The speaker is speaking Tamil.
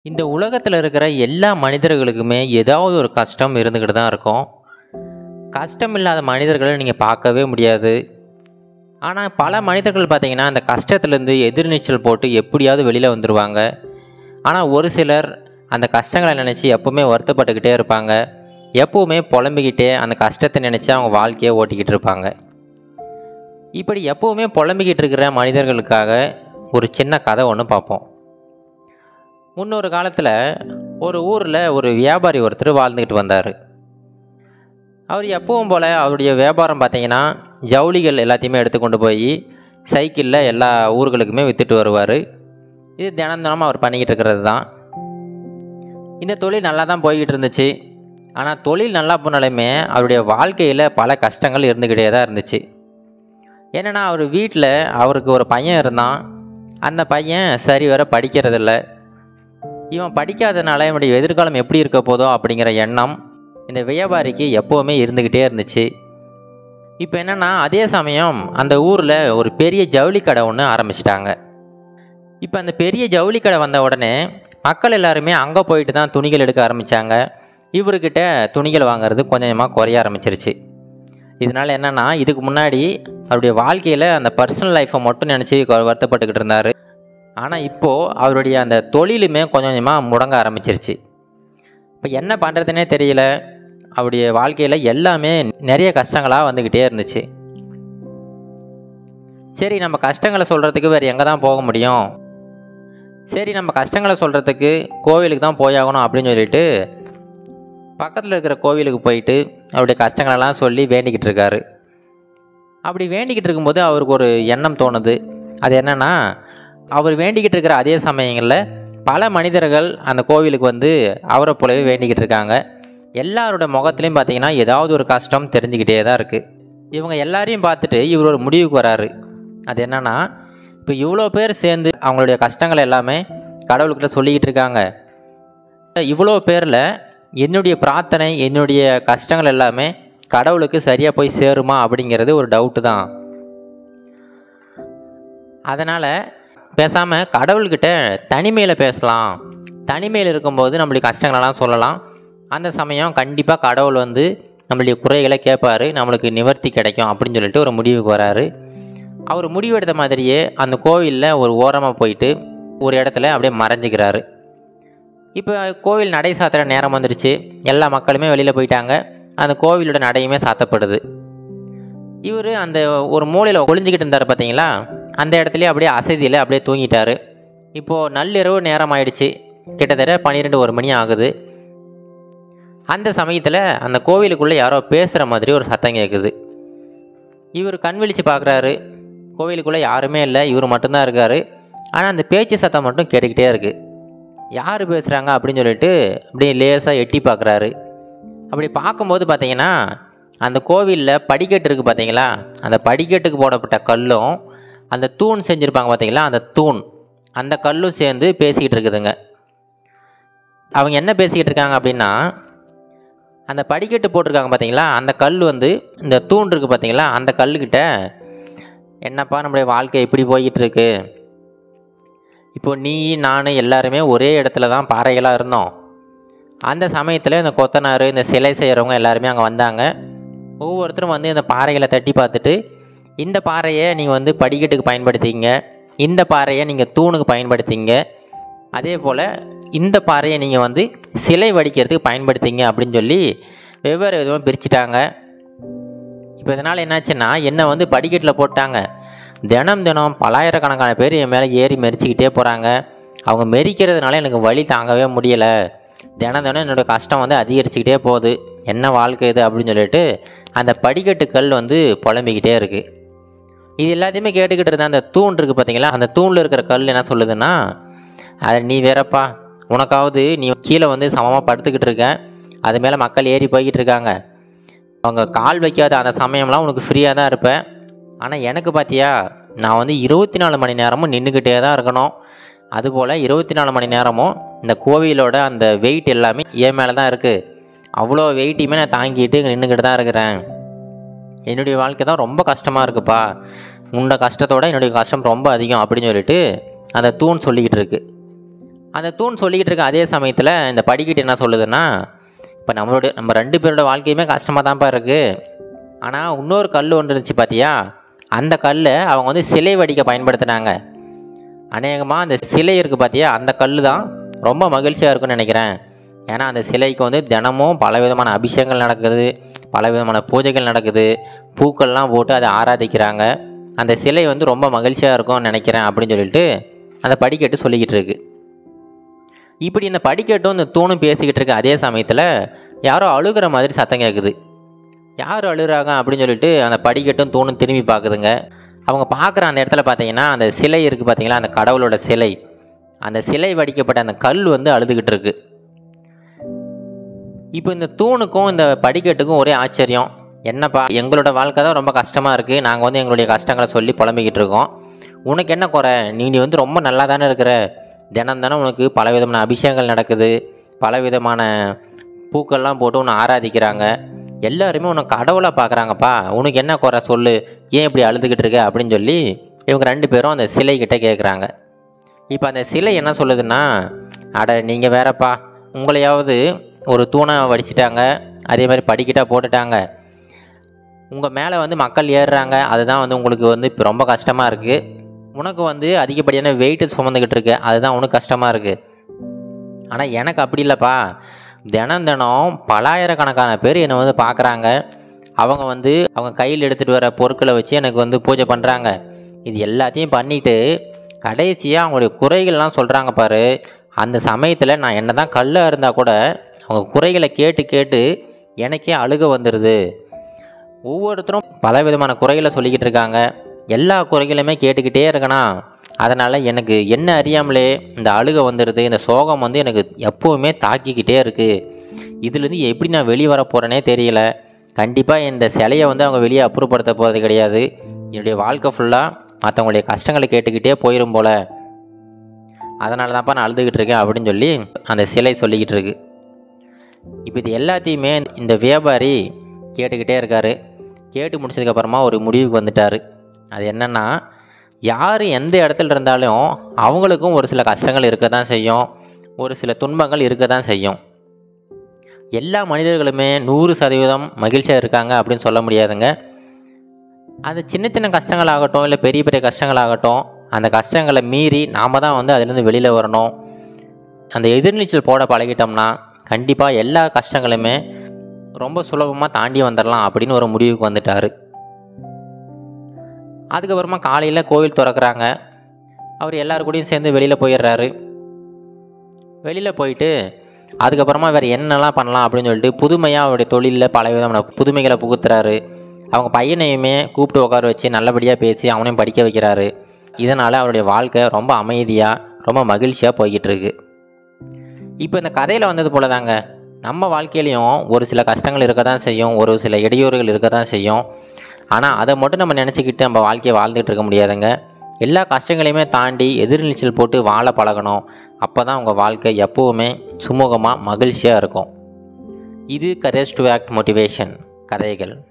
இந்த உலகத்தில் இருக்கிற எல்லா மனிதர்களுக்குமே ஏதாவது ஒரு கஷ்டம் இருந்துக்கிட்டு தான் இருக்கும் கஷ்டம் இல்லாத மனிதர்களை நீங்கள் பார்க்கவே முடியாது ஆனால் பல மனிதர்கள் பார்த்தீங்கன்னா அந்த கஷ்டத்துலேருந்து எதிர்நீச்சல் போட்டு எப்படியாவது வெளியில் வந்துடுவாங்க ஆனால் ஒரு சிலர் அந்த கஷ்டங்களை நினச்சி எப்பவுமே வருத்தப்பட்டுக்கிட்டே இருப்பாங்க எப்பவுமே புலம்பிக்கிட்டே அந்த கஷ்டத்தை நினச்சி அவங்க வாழ்க்கையை ஓட்டிக்கிட்டு இருப்பாங்க இப்படி எப்பவுமே புலம்பிக்கிட்டு இருக்கிற மனிதர்களுக்காக ஒரு சின்ன கதை ஒன்று பார்ப்போம் முன்னொரு காலத்தில் ஒரு ஊரில் ஒரு வியாபாரி ஒருத்தர் வாழ்ந்துக்கிட்டு வந்தார் அவர் எப்பவும் போல் அவருடைய வியாபாரம் பார்த்தீங்கன்னா ஜவுளிகள் எல்லாத்தையுமே எடுத்து கொண்டு போய் சைக்கிளில் எல்லா ஊர்களுக்குமே விற்றுட்டு வருவார் இது தினம் தினமும் அவர் பண்ணிக்கிட்டு இருக்கிறது தான் இந்த தொழில் நல்லா தான் போய்கிட்டு இருந்துச்சு ஆனால் தொழில் நல்லா போனாலுமே அவருடைய வாழ்க்கையில் பல கஷ்டங்கள் இருந்துக்கிட்டே தான் இருந்துச்சு என்னென்னா அவர் வீட்டில் அவருக்கு ஒரு பையன் இருந்தான் அந்த பையன் சரி வர படிக்கிறதில்ல இவன் படிக்காதனால இவனுடைய எதிர்காலம் எப்படி இருக்க போதோ அப்படிங்கிற எண்ணம் இந்த வியாபாரிக்கு எப்போவுமே இருந்துக்கிட்டே இருந்துச்சு இப்போ என்னென்னா அதே சமயம் அந்த ஊரில் ஒரு பெரிய ஜவுளி கடை ஒன்று ஆரம்பிச்சிட்டாங்க இப்போ அந்த பெரிய ஜவுளி கடை வந்த உடனே மக்கள் எல்லாருமே அங்கே போயிட்டு தான் துணிகள் எடுக்க ஆரம்பித்தாங்க இவர்கிட்ட துணிகள் வாங்குறது கொஞ்சமாக குறைய ஆரம்பிச்சிருச்சு இதனால் என்னென்னா இதுக்கு முன்னாடி அவருடைய வாழ்க்கையில் அந்த பர்சனல் லைஃப்பை மட்டும் நினச்சி வருத்தப்பட்டுக்கிட்டு இருந்தார் ஆனால் இப்போது அவருடைய அந்த தொழிலுமே கொஞ்சம் கொஞ்சமாக முடங்க ஆரம்பிச்சிருச்சு இப்போ என்ன பண்ணுறதுனே தெரியல அவருடைய வாழ்க்கையில் எல்லாமே நிறைய கஷ்டங்களாக வந்துக்கிட்டே இருந்துச்சு சரி நம்ம கஷ்டங்களை சொல்கிறதுக்கு வேறு எங்கே தான் போக முடியும் சரி நம்ம கஷ்டங்களை சொல்கிறதுக்கு கோவிலுக்கு தான் போயாகணும் அப்படின்னு சொல்லிட்டு பக்கத்தில் இருக்கிற கோவிலுக்கு போயிட்டு அவருடைய கஷ்டங்களெல்லாம் சொல்லி வேண்டிக்கிட்டு இருக்காரு அப்படி வேண்டிக்கிட்டு இருக்கும்போது அவருக்கு ஒரு எண்ணம் தோணுது அது என்னென்னா அவர் வேண்டிக்கிட்டு இருக்கிற அதே சமயங்களில் பல மனிதர்கள் அந்த கோவிலுக்கு வந்து அவரை போலவே வேண்டிக்கிட்டு இருக்காங்க எல்லாரோட முகத்துலையும் பார்த்தீங்கன்னா ஏதாவது ஒரு கஷ்டம் தெரிஞ்சுக்கிட்டே தான் இருக்குது இவங்க எல்லாரையும் பார்த்துட்டு இவர் ஒரு முடிவுக்கு வராரு அது என்னென்னா இப்போ இவ்வளோ பேர் சேர்ந்து அவங்களுடைய கஷ்டங்கள் எல்லாமே கடவுள்கிட்ட சொல்லிக்கிட்டு இருக்காங்க இவ்வளோ பேரில் என்னுடைய பிரார்த்தனை என்னுடைய கஷ்டங்கள் எல்லாமே கடவுளுக்கு சரியாக போய் சேருமா அப்படிங்கிறது ஒரு டவுட்டு தான் அதனால் பேசாமல் கடவுள்கிட்ட தனிமையில் பேசலாம் தனிமையில் இருக்கும்போது நம்மளுடைய கஷ்டங்களெல்லாம் சொல்லலாம் அந்த சமயம் கண்டிப்பாக கடவுள் வந்து நம்மளுடைய குறைகளை கேட்பாரு நம்மளுக்கு நிவர்த்தி கிடைக்கும் அப்படின்னு சொல்லிட்டு ஒரு முடிவுக்கு வராரு அவர் முடிவெடுத்த மாதிரியே அந்த கோவிலில் ஒரு ஓரமாக போயிட்டு ஒரு இடத்துல அப்படியே மறைஞ்சிக்கிறாரு இப்போ கோவில் நடை சாத்துற நேரம் வந்துருச்சு எல்லா மக்களுமே வெளியில் போயிட்டாங்க அந்த கோவிலோட நடையுமே சாத்தப்படுது இவர் அந்த ஒரு மூலையில் ஒளிஞ்சிக்கிட்டு இருந்தார் பார்த்தீங்களா அந்த இடத்துலயே அப்படியே அசதியில் அப்படியே தூங்கிட்டார் இப்போது நள்ளிரவு நேரம் ஆயிடுச்சு கிட்டத்தட்ட பன்னிரெண்டு ஒரு மணி ஆகுது அந்த சமயத்தில் அந்த கோவிலுக்குள்ளே யாரோ பேசுகிற மாதிரி ஒரு சத்தம் கேட்குது இவர் கண் விழித்து பார்க்குறாரு கோவிலுக்குள்ளே யாருமே இல்லை இவர் மட்டும்தான் இருக்கார் ஆனால் அந்த பேச்சு சத்தம் மட்டும் கேட்டுக்கிட்டே இருக்குது யார் பேசுகிறாங்க அப்படின்னு சொல்லிட்டு அப்படியே லேசாக எட்டி பார்க்குறாரு அப்படி பார்க்கும்போது பார்த்தீங்கன்னா அந்த கோவிலில் படிக்கட்டு இருக்குது பார்த்தீங்களா அந்த படிக்கட்டுக்கு போடப்பட்ட கல்லும் அந்த தூண் செஞ்சுருப்பாங்க பார்த்தீங்களா அந்த தூண் அந்த கல்லும் சேர்ந்து பேசிக்கிட்டு இருக்குதுங்க அவங்க என்ன பேசிக்கிட்டு இருக்காங்க அப்படின்னா அந்த படிக்கட்டு போட்டிருக்காங்க பார்த்தீங்களா அந்த கல் வந்து இந்த தூண் இருக்குது பார்த்தீங்களா அந்த கல்லுக்கிட்ட என்னப்பா நம்மளுடைய வாழ்க்கை இப்படி போய்கிட்டு இருக்கு இப்போ நீ நான் எல்லாருமே ஒரே இடத்துல தான் பாறைகளாக இருந்தோம் அந்த சமயத்தில் இந்த கொத்தனார் இந்த சிலை செய்கிறவங்க எல்லாருமே அங்கே வந்தாங்க ஒவ்வொருத்தரும் வந்து இந்த பாறைகளை தட்டி பார்த்துட்டு இந்த பாறையை நீங்கள் வந்து படிக்கட்டுக்கு பயன்படுத்திங்க இந்த பாறையை நீங்கள் தூணுக்கு பயன்படுத்திங்க அதே போல் இந்த பாறையை நீங்கள் வந்து சிலை வடிக்கிறதுக்கு பயன்படுத்திங்க அப்படின்னு சொல்லி வெவ்வேறு விதமாக பிரிச்சுட்டாங்க இப்போ இதனால் என்னாச்சுன்னா என்னை வந்து படிக்கட்டில் போட்டாங்க தினம் தினம் பலாயிரக்கணக்கான பேர் என் மேலே ஏறி மெரிச்சிக்கிட்டே போகிறாங்க அவங்க மெரிக்கிறதுனால எனக்கு வழி தாங்கவே முடியலை தினம் தினம் என்னோடய கஷ்டம் வந்து அதிகரிச்சுக்கிட்டே போகுது என்ன வாழ்க்கை இது அப்படின்னு சொல்லிட்டு அந்த படிக்கட்டு கல் வந்து புலம்பிக்கிட்டே இருக்குது இது எல்லாத்தையுமே கேட்டுக்கிட்டு இருந்த அந்த தூண் இருக்குது பார்த்தீங்களா அந்த தூணில் இருக்கிற கல் என்ன சொல்லுதுன்னா அதை நீ வேறப்பா உனக்காவது நீ கீழே வந்து சமமாக படுத்துக்கிட்டு இருக்க அது மேலே மக்கள் ஏறி போய்கிட்டு இருக்காங்க அவங்க கால் வைக்காத அந்த சமயம்லாம் உனக்கு ஃப்ரீயாக தான் இருப்பேன் ஆனால் எனக்கு பார்த்தியா நான் வந்து இருபத்தி நாலு மணி நேரமும் நின்றுக்கிட்டே தான் இருக்கணும் அதுபோல் இருபத்தி நாலு மணி நேரமும் இந்த கோவிலோட அந்த வெயிட் எல்லாமே என் மேலே தான் இருக்குது அவ்வளோ வெயிட்டையுமே நான் தாங்கிட்டு இங்கே நின்றுக்கிட்டு தான் இருக்கிறேன் என்னுடைய வாழ்க்கை தான் ரொம்ப கஷ்டமாக இருக்குப்பா உன்னோட கஷ்டத்தோட என்னுடைய கஷ்டம் ரொம்ப அதிகம் அப்படின்னு சொல்லிட்டு அந்த தூண் சொல்லிக்கிட்டு இருக்கு அந்த தூண் சொல்லிக்கிட்டு இருக்க அதே சமயத்தில் இந்த படிக்கட்டு என்ன சொல்லுதுன்னா இப்போ நம்மளுடைய நம்ம ரெண்டு பேரோட வாழ்க்கையுமே கஷ்டமாக தான்ப்பா இருக்குது ஆனால் இன்னொரு கல் ஒன்று இருந்துச்சு பார்த்தியா அந்த கல்லை அவங்க வந்து சிலை வடிக்க பயன்படுத்தினாங்க அநேகமாக அந்த சிலை இருக்குது பார்த்தியா அந்த கல் தான் ரொம்ப மகிழ்ச்சியாக இருக்கும்னு நினைக்கிறேன் ஏன்னா அந்த சிலைக்கு வந்து தினமும் பலவிதமான அபிஷேகங்கள் நடக்குது பலவிதமான பூஜைகள் நடக்குது பூக்கள்லாம் போட்டு அதை ஆராதிக்கிறாங்க அந்த சிலை வந்து ரொம்ப மகிழ்ச்சியாக இருக்கும்னு நினைக்கிறேன் அப்படின்னு சொல்லிட்டு அந்த படிக்கட்டு சொல்லிக்கிட்டு இருக்கு இப்படி இந்த படிக்கட்டும் இந்த தூணும் பேசிக்கிட்டு இருக்கு அதே சமயத்தில் யாரோ அழுகிற மாதிரி சத்தம் கேட்குது யார் அழுகிறாங்க அப்படின்னு சொல்லிட்டு அந்த படிக்கட்டும் தூணும் திரும்பி பார்க்குதுங்க அவங்க பார்க்குற அந்த இடத்துல பார்த்தீங்கன்னா அந்த சிலை இருக்குது பார்த்தீங்களா அந்த கடவுளோட சிலை அந்த சிலை வடிக்கப்பட்ட அந்த கல் வந்து அழுதுகிட்டு இருக்கு இப்போ இந்த தூணுக்கும் இந்த படிக்கட்டுக்கும் ஒரே ஆச்சரியம் என்னப்பா எங்களோட வாழ்க்கை தான் ரொம்ப கஷ்டமாக இருக்குது நாங்கள் வந்து எங்களுடைய கஷ்டங்களை சொல்லி புலம்பிக்கிட்டு இருக்கோம் உனக்கு என்ன குறை நீ நீ வந்து ரொம்ப நல்லா தானே இருக்கிற தினம் தினம் உனக்கு பலவிதமான அபிஷேகங்கள் நடக்குது பலவிதமான பூக்கள்லாம் போட்டு உன்னை ஆராதிக்கிறாங்க எல்லாருமே உனக்கு கடவுளாக பார்க்குறாங்கப்பா உனக்கு என்ன குறை சொல்லு ஏன் இப்படி அழுதுகிட்டு இருக்க அப்படின்னு சொல்லி இவங்க ரெண்டு பேரும் அந்த சிலைக்கிட்ட கேட்குறாங்க இப்போ அந்த சிலை என்ன சொல்லுதுன்னா அட நீங்கள் வேறப்பா உங்களையாவது ஒரு தூணை வடிச்சிட்டாங்க அதே மாதிரி படிக்கிட்டா போட்டுட்டாங்க உங்கள் மேலே வந்து மக்கள் ஏறுறாங்க அதுதான் வந்து உங்களுக்கு வந்து இப்போ ரொம்ப கஷ்டமாக இருக்குது உனக்கு வந்து அதிகப்படியான வெயிட்டு சுமந்துக்கிட்டு இருக்கு அதுதான் உனக்கு கஷ்டமாக இருக்குது ஆனால் எனக்கு அப்படி இல்லைப்பா தினம் தினம் பலாயிரக்கணக்கான பேர் என்னை வந்து பார்க்குறாங்க அவங்க வந்து அவங்க கையில் எடுத்துகிட்டு வர பொருட்களை வச்சு எனக்கு வந்து பூஜை பண்ணுறாங்க இது எல்லாத்தையும் பண்ணிவிட்டு கடைசியாக அவங்களுடைய குறைகள்லாம் சொல்கிறாங்க பாரு அந்த சமயத்தில் நான் என்ன தான் கல்லாக இருந்தால் கூட அவங்க குறைகளை கேட்டு கேட்டு எனக்கே அழுக வந்துடுது ஒவ்வொருத்தரும் பல விதமான குறைகளை சொல்லிக்கிட்டு இருக்காங்க எல்லா குறைகளுமே கேட்டுக்கிட்டே இருக்கனா அதனால் எனக்கு என்ன அறியாமலே இந்த அழுக வந்துடுது இந்த சோகம் வந்து எனக்கு எப்போவுமே தாக்கிக்கிட்டே இருக்குது இதுலேருந்து எப்படி நான் வெளியே வர போகிறேனே தெரியல கண்டிப்பாக இந்த சிலையை வந்து அவங்க வெளியே அப்புறப்படுத்த போகிறது கிடையாது என்னுடைய வாழ்க்கை ஃபுல்லாக மற்றவங்களுடைய கஷ்டங்களை கேட்டுக்கிட்டே போயிடும் போல் அதனால தான்ப்பா நான் அழுதுகிட்டு இருக்கேன் அப்படின்னு சொல்லி அந்த சிலை சொல்லிக்கிட்டு இருக்கு இப்போ இது எல்லாத்தையுமே இந்த வியாபாரி கேட்டுக்கிட்டே இருக்கார் கேட்டு முடிச்சதுக்கப்புறமா ஒரு முடிவுக்கு வந்துட்டார் அது என்னென்னா யார் எந்த இடத்துல இருந்தாலும் அவங்களுக்கும் ஒரு சில கஷ்டங்கள் இருக்க தான் செய்யும் ஒரு சில துன்பங்கள் இருக்க தான் செய்யும் எல்லா மனிதர்களுமே நூறு சதவீதம் மகிழ்ச்சியாக இருக்காங்க அப்படின்னு சொல்ல முடியாதுங்க அது சின்ன சின்ன கஷ்டங்களாகட்டும் இல்லை பெரிய பெரிய கஷ்டங்களாகட்டும் அந்த கஷ்டங்களை மீறி நாம் தான் வந்து அதுலேருந்து வெளியில் வரணும் அந்த எதிர்நீச்சல் போட பழகிட்டோம்னா கண்டிப்பாக எல்லா கஷ்டங்களுமே ரொம்ப சுலபமாக தாண்டி வந்துடலாம் அப்படின்னு ஒரு முடிவுக்கு வந்துட்டார் அதுக்கப்புறமா காலையில் கோவில் திறக்கிறாங்க அவர் எல்லாரு கூடயும் சேர்ந்து வெளியில் போயிடுறாரு வெளியில் போயிட்டு அதுக்கப்புறமா வேறு என்னெல்லாம் பண்ணலாம் அப்படின்னு சொல்லிட்டு புதுமையாக அவருடைய தொழிலில் பல விதமான புதுமைகளை புகுத்துறாரு அவங்க பையனையுமே கூப்பிட்டு உட்கார வச்சு நல்லபடியாக பேசி அவனையும் படிக்க வைக்கிறாரு இதனால் அவருடைய வாழ்க்கை ரொம்ப அமைதியாக ரொம்ப மகிழ்ச்சியாக போய்கிட்டு இருக்கு இப்போ இந்த கதையில் வந்தது போல தாங்க நம்ம வாழ்க்கையிலையும் ஒரு சில கஷ்டங்கள் இருக்க தான் செய்யும் ஒரு சில இடையூறுகள் இருக்க தான் செய்யும் ஆனால் அதை மட்டும் நம்ம நினச்சிக்கிட்டு நம்ம வாழ்க்கையை வாழ்ந்துட்டு இருக்க முடியாதுங்க எல்லா கஷ்டங்களையுமே தாண்டி எதிர்நீச்சல் போட்டு வாழ பழகணும் அப்போ தான் உங்கள் வாழ்க்கை எப்போவுமே சுமூகமாக மகிழ்ச்சியாக இருக்கும் இது கரேஜ் டு ஆக்ட் மோட்டிவேஷன் கதைகள்